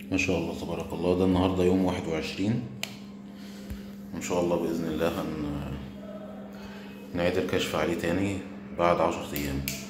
ما شاء الله تبارك الله ده النهارده يوم واحد وعشرين ان شاء الله باذن الله هن... نعيد الكشف عليه تاني بعد عشر ايام